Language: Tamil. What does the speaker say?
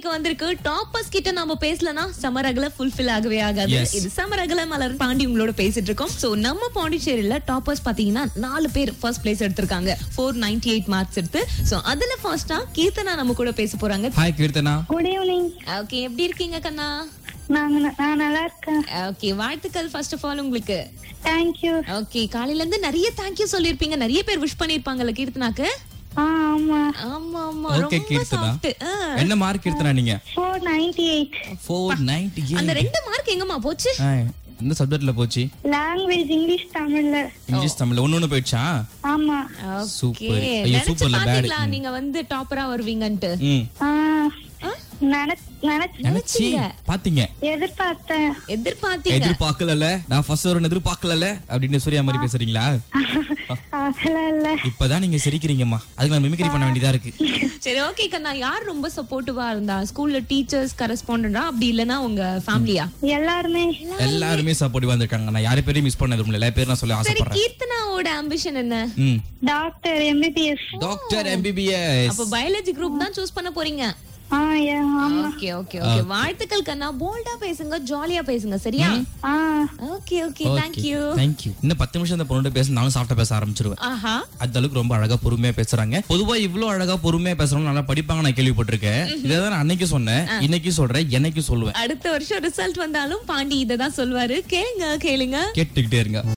கேள்வி வந்திருக்கு டாப்பர்ஸ் கிட்ட நாம பேசலனா சமரகல ஃபுல்ஃபில் ஆகவே ஆகாது Yes. இது சமரகல மலர் பாண்டி உங்களோட பேசிட்டு இருக்கோம் சோ நம்ம பாண்டிச்சேரியில டாப்பர்ஸ் பாத்தீங்கன்னா நாலு பேர் ஃபர்ஸ்ட் பிளேஸ் எடுத்திருக்காங்க four ninety eight marks so சோ அதுல ஃபர்ஸ்டா கீர்த்தனா நம்ம கூட பேச போறாங்க hi Keerthana good evening okay எப்படி இருக்கீங்க கண்ணா நாங்க நான் நல்லா இருக்கேன் ஓகே வாழ்த்துக்கள் ஃபர்ஸ்ட் ஆஃப் ஆல் உங்களுக்கு தேங்க்யூ ஓகே காலையில இருந்து நிறைய தேங்க்யூ சொல்லிருப்பீங்க நிறைய பேர் விஷ் பண்ணிருப்பாங்கல்ல கீர்த்தனாக்கு ஆ ஆமா ஆமா ஆமா ஓகே ரொம்ப கீர்த்தனா சாஃப்ட் என்ன மார்க் கீர்த்தனா நீங்க four ninety eight four ninety அந்த ரெண்டு மார்க் எங்கம்மா போச்சு இந்த சப்ஜெக்ட்ல போச்சு லாங்குவேஜ் இங்கிலீஷ் தமிழ்ல இங்கிலீஷ் தமிழ்ல ஒண்ணு ஒண்ணு போயிடுச்சா ஆமா Super. Okay. ஐயோ, நினைச்சு superல bad. பாத்தீங்களா நீங்க வந்து டாப்பரா வருவீங்கன்ட்டு ம் ஆ ஆ? நினைச் நினைச் நினைச்சி பாத்தீங்க எதிர்பார்த்தேன் எதிர்பார்த்தீங்க எதிர்பார்க்கல ஃபர்ஸ்ட் ஒரு எதிர்பார்க்கல அப்படின்னு சூர்யா மாதிரி பேசுறீங்களா அதெல்லாம் இல்ல இப்பதான் நீங்க சிரிக்கிறீங்கம்மா அதுக்கு நான் மிமிக்ரி பண்ண வேண்டியதா இருக்கு சரி ஓகே கண்ணா யார் ரொம்ப சப்போர்ட்டிவா இருந்தா ஸ்கூல்ல டீச்சர்ஸ் கரஸ்பாண்டா அப்படி இல்லனா உங்க ஃபேமிலியா எல்லாருமே எல்லாருமே சப்போர்ட்டிவா இருந்திருக்காங்க நான் யாரை பேரையும் மிஸ் பண்ணது இல்ல எல்லா பேரும் நான் சொல்ல சரி ஆசைப்படுறேன் கீர்த்தனாவோட ஆம்பிஷன் என்ன ம் டாக்டர் எம்பிபிஎஸ் டாக்டர் எம்பிபிஎஸ் அப்ப பயாலஜி குரூப் தான் சூஸ் பண்ண போறீங்க ஆ yeah, ஆமா ஓகே ஓகே ஓகே வாழ்த்துக்கள் கண்ணா போல்டா பேசுங்க ஜாலியா பேசுங்க சரியா ஆ okay okay thank you thank you இன்னும் பத்து நிமிஷம் இந்த பொண்ணு பேச நானும் சாப்பிட்ட பேச ஆரம்பிச்சிருவேன் ஆஹா அந்த அளவுக்கு ரொம்ப அழகா பொறுமையா பேசுறாங்க பொதுவா இவ்வளவு அழகா பொறுமையா பேசுறவங்க நல்லா படிப்பாங்க நான் கேள்விப்பட்டிருக்கேன் இதை தான் நான் அன்னைக்கு சொன்னேன் இன்னைக்கு சொல்றேன் என்னைக்கு சொல்லுவேன் அடுத்த வருஷம் ரிசல்ட் வந்தாலும் பாண்டி இதை தான் சொல்வாரு கேளுங்க கேளுங்க கேட்டுக்கிட்டே இருங்க